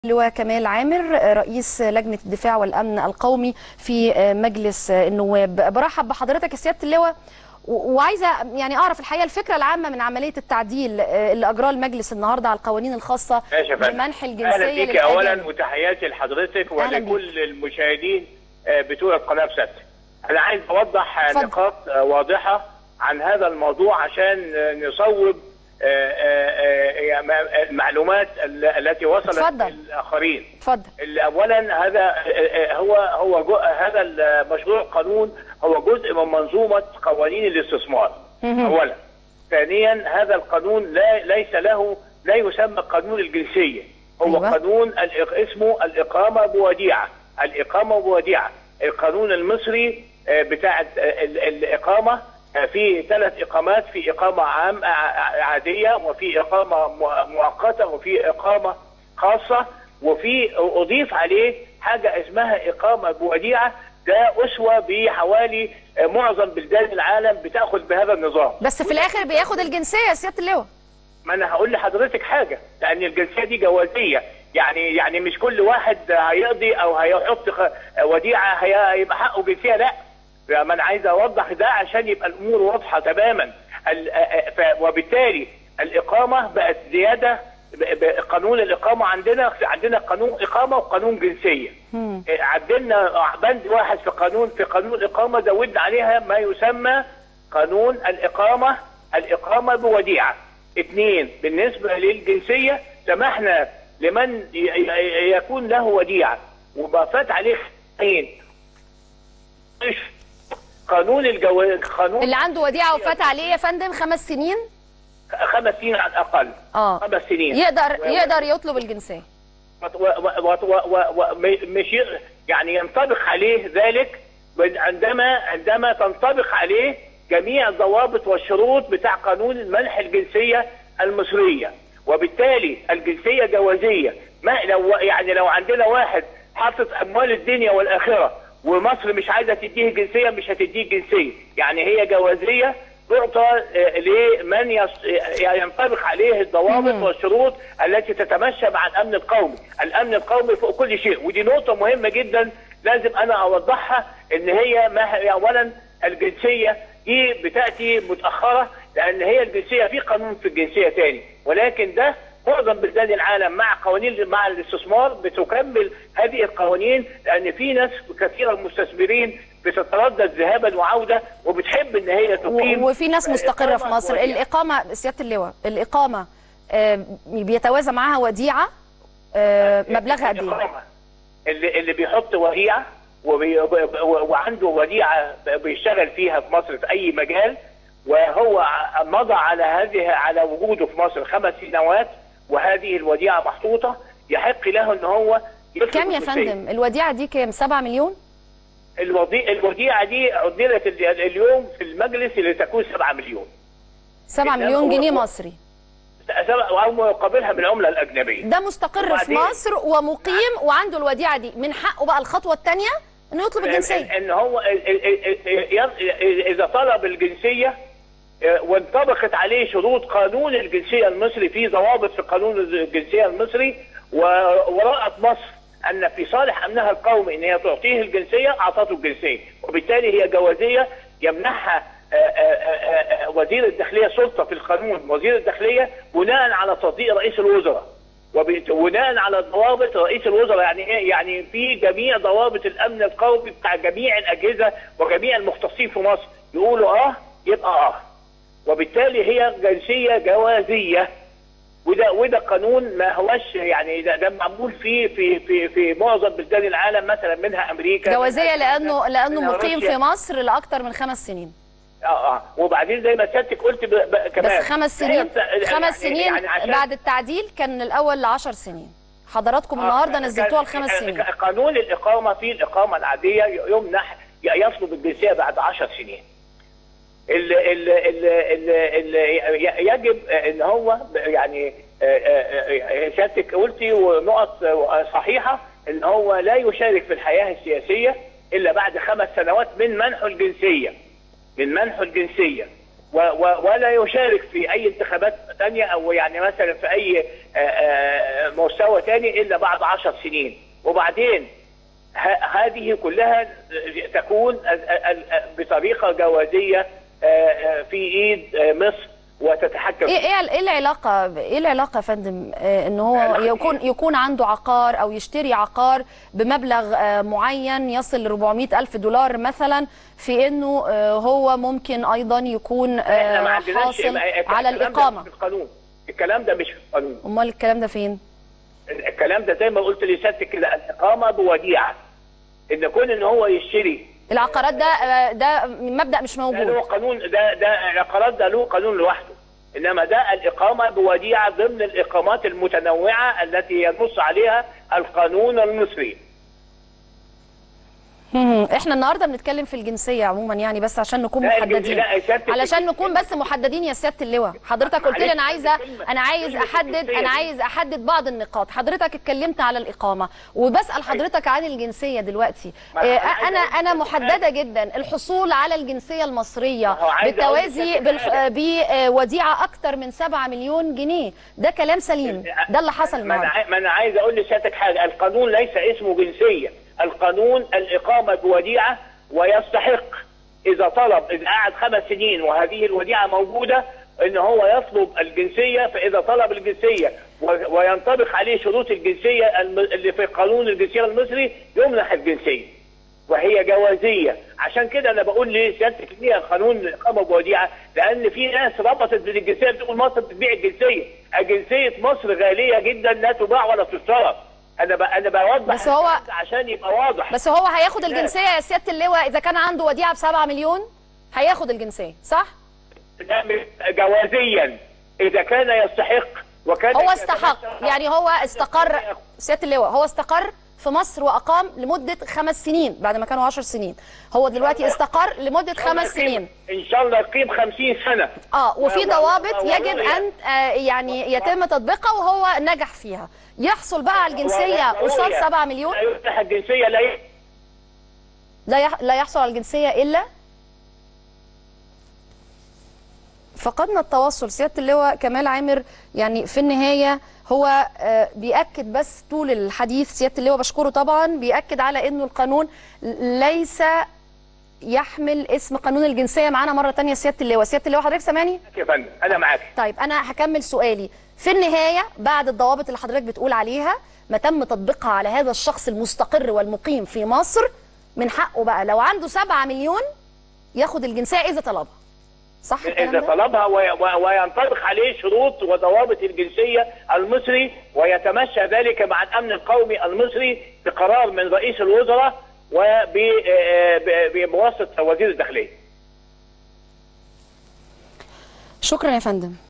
اللواء كمال عامر رئيس لجنة الدفاع والأمن القومي في مجلس النواب برحب بحضرتك يا سيادة اللواء و- وعايزة يعني أعرف الحقيقة الفكرة العامة من عملية التعديل اللي أجراه المجلس النهاردة على القوانين الخاصة ماشي يا فندم. بمنح الجنسية اهلا بيك للأجانب. اولا وتحياتي لحضرتك أهلا بيك. ولكل المشاهدين آه، بتوع القناه بسته. انا عايز اوضح آه، اتفضل. نقاط آه، واضحه عن هذا الموضوع عشان آه، نصوب آه، آه، آه، ما- المعلومات ال- التي وصلت اتفضل. للاخرين. اتفضل اللي اولا هذا آه، آه، هو هو جو- هذا المشروع قانون هو جزء من منظومه قوانين الاستثمار. مهم. اولا. ثانيا هذا القانون لا ليس له لا يسمى قانون الجنسيه هو أيوة. أيوة. قانون الإق- اسمه الاقامه بوديعه الاقامه بوديعه القانون المصري آه، بتاع ال- ال- الاقامه آه، في ثلاث اقامات في اقامه عام ع- عاديه وفي اقامه مؤ- مؤقته وفي اقامه خاصه وفي اضيف عليه حاجه اسمها اقامه بوديعه ده اسوه بحوالي آه، معظم بلدان العالم بتاخذ بهذا النظام بس في الآخر بياخد الجنسية يا سيادة اللواء ما انا هقول لحضرتك حاجه لان الجنسيه دي جوازيه يعني يعني مش كل واحد هيقضي او هيحط خ- وديعه هي- هيبقى حقه جنسيه لا ما انا عايز اوضح ده عشان يبقى الامور واضحه تماما ال- ف- وبالتالي الاقامه بقت زياده ب- ب- قانون الاقامه عندنا عندنا قانون اقامه وقانون جنسيه مم. عدلنا بند واحد في قانون في قانون الاقامه زودنا عليها ما يسمى قانون الاقامه الاقامه بوديعه اثنين بالنسبه للجنسيه سمحنا لمن ي- ي- يكون له وديعه وبفات عليه حين قانون الجواز قانون اللي عنده وديعة وفات عليه يا فندم خمس سنين خمس سنين على الاقل اه خمس سنين يقدر و- يقدر يطلب الجنسية و- و- و- و- و- م- مش ي- يعني ينطبق عليه ذلك عندما عندما تنطبق عليه جميع الضوابط والشروط بتاع قانون المنح الجنسيه المصريه وبالتالي الجنسيه جوازيه ما لو يعني لو عندنا واحد حاطط اموال الدنيا والاخره ومصر مش عايزه تديه جنسيه مش هتديه جنسيه يعني هي جوازيه تعطى آه، لمن يص- آه، ينطبق عليه الضوابط مم. والشروط التي تتمشى مع الامن القومي، الامن القومي فوق كل شيء ودي نقطه مهمه جدا لازم انا اوضحها ان هي ما هي اولا الجنسيه دي بتاتي متاخره لان هي الجنسيه في قانون في الجنسيه تاني ولكن ده معظم بلدان العالم مع قوانين مع الاستثمار بتكمل هذه القوانين لان في ناس كثيره المستثمرين بتتردد ذهابا وعوده وبتحب ان هي تقيم و- وفي ناس مستقرة في إقامة مصر وديعة. الإقامة سيادة اللواء الإقامة آه، بيتوازى معاها وديعة آه، مبلغها قد إيه؟ الإقامة. اللي اللي بيحط وديعه وبي و- وعنده وديعه بيشتغل فيها في مصر في اي مجال وهو ع- مضى على هذه على وجوده في مصر خمس سنوات وهذه الوديعه محطوطه يحق له ان هو يطلب كام يا الجنسية. فندم؟ الوديعة دي كام؟ 7 مليون؟ الودي- الوديعه دي عدلت ال- اليوم في المجلس لتكون 7 مليون 7 إنما مليون هو- جنيه هو- مصري سبع- او مقابلها بالعمله الاجنبيه ده مستقر في وبعدين- مصر ومقيم وعنده الوديعة دي من حقه بقى الخطوة الثانية انه يطلب ان الجنسية إن هو ال- ال- ال- ال- اذا طلب الجنسيه آه، وانطبقت عليه شروط قانون الجنسيه المصري في ضوابط في قانون الجنسيه المصري و- ورأت مصر ان في صالح امنها القومي ان هي تعطيه الجنسيه اعطته الجنسيه وبالتالي هي جوازيه يمنحها آه، آه، آه، آه، وزير الداخليه سلطه في القانون وزير الداخليه بناء على تصديق رئيس الوزراء وبناء على ضوابط رئيس الوزراء يعني ايه؟ يعني في جميع ضوابط الامن القومي بتاع جميع الاجهزه وجميع المختصين في مصر يقولوا اه يبقى اه وبالتالي هي جنسيه جوازيه وده وده قانون ما هوش يعني ده, ده معمول فيه في في في معظم بلدان العالم مثلا منها امريكا جوازية منها لأنه لأنه منها مقيم روسيا. في مصر لأكثر من خمس سنين اه اه وبعدين زي ما سيادتك قلت ب... ب... كمان بس خمس هي سنين بت- خمس يعني- سنين يعني عشان- بعد التعديل كان الأول لعشر سنين حضراتكم النهارده نزلتوها لخمس سنين قانون الاقامه في الاقامه العاديه يمنح يطلب الجنسيه بعد 10 سنين ال ال ال ال ال يجب ان هو يعني سيادتك قلتي ونقط صحيحه ان هو لا يشارك في الحياه السياسيه الا بعد خمس سنوات من منحه الجنسيه من منحه الجنسيه و و ولا يشارك في اي انتخابات ثانيه او يعني مثلا في اي آه، آه، مستوى ثاني الا بعد عشر سنين وبعدين ه- هذه كلها تكون ال- ال- ال- بطريقه جوازيه آه، آه، في ايد آه، مصر وتتحكم ايه ايه ايه العلاقه ايه العلاقه يا فندم آه، ان هو العلاقة يكون إيه؟ يكون عنده عقار او يشتري عقار بمبلغ آه، معين يصل ل 400 الف دولار مثلا في انه آه، هو ممكن ايضا يكون احنا ما آه، عندناش حاصل الكلام ده على مش الاقامه في القانون الكلام ده مش في القانون امال الكلام ده فين الكلام ده زي ما قلت لسيادتك كده الاقامه بوديعه ان كون ان هو يشتري العقارات ده آه، ده مبدا مش ده له موجود قانون ده ده العقارات ده له قانون لوحده انما ده الاقامه بوديعه ضمن الاقامات المتنوعه التي ينص عليها القانون المصري مم. احنا النهارده بنتكلم في الجنسيه عموما يعني بس عشان نكون لا، الجنسية- محددين لا، سيادة علشان الجنسية- نكون بس محددين يا سياده اللواء حضرتك قلت لي معلش، انا عايزه كلمة- انا عايز كلمة احدد الجنسية انا دي. عايز احدد بعض النقاط حضرتك اتكلمت على الاقامه وبسال حضرتك عن الجنسيه دلوقتي ما آه، أنا عايز انا أقول انا لك محدده جدا الحصول على الجنسيه المصريه ما هو عايز أقول لك بالتوازي حاجة. بالح- آه، بوديعه اكتر من 7 مليون جنيه ده كلام سليم ده اللي حصل ما انا النهارده عاي- ما انا عايز اقول لسيادتك حاجه القانون ليس اسمه جنسيه القانون الاقامه بوديعه ويستحق اذا طلب اذا قعد خمس سنين وهذه الوديعه موجوده ان هو يطلب الجنسيه فاذا طلب الجنسيه و- وينطبق عليه شروط الجنسيه الم- اللي في قانون الجنسيه المصري يمنح الجنسيه وهي جوازيه عشان كده انا بقول لسيادتك ليها قانون الاقامه بوديعه لان في ناس ربطت بين الجنسيه بتقول مصر بتبيع الجنسيه الجنسيه مصر غاليه جدا لا تباع ولا تشترى انا ب... انا بوضح بس هو- الكلام ده عشان يبقى واضح بس هو هياخد الجنسيه يا سياده اللواء اذا كان عنده وديعه ب 7 مليون هياخد الجنسيه صح ده جوازيا اذا كان يستحق وكان هو يتمتع- استحق يعني هو استقر سياده اللواء هو استقر في مصر واقام لمده خمس سنين بعد ما كانوا 10 سنين هو دلوقتي استقر لمده خمس سنين ان شاء الله يقيم 50 سنه اه وفي و- و- ضوابط و- يجب ورؤية. ان آه يعني يتم تطبيقها وهو نجح فيها يحصل بقى على الجنسيه ورؤية. قصاد 7 مليون لا يفتح الجنسيه لا ي... لا يح... لا يحصل على الجنسيه الا فقدنا التواصل سياده اللواء كمال عامر يعني في النهايه هو آه، بيأكد بس طول الحديث سياده اللواء بشكره طبعا بيأكد على انه القانون ليس يحمل اسم قانون الجنسيه معانا مره تانية سياده اللواء سياده اللواء حضرتك سامعني يا فندم انا معاك طيب انا هكمل سؤالي في النهايه بعد الضوابط اللي حضرتك بتقول عليها ما تم تطبيقها على هذا الشخص المستقر والمقيم في مصر من حقه بقى لو عنده 7 مليون ياخد الجنسيه اذا طلبها صح الكلام إذا ده؟ طلبها وي- و- وينطبق عليه شروط وضوابط الجنسية المصري ويتمشى ذلك مع الأمن القومي المصري بقرار من رئيس الوزراء وبواسطة وزير الداخلية شكرا يا فندم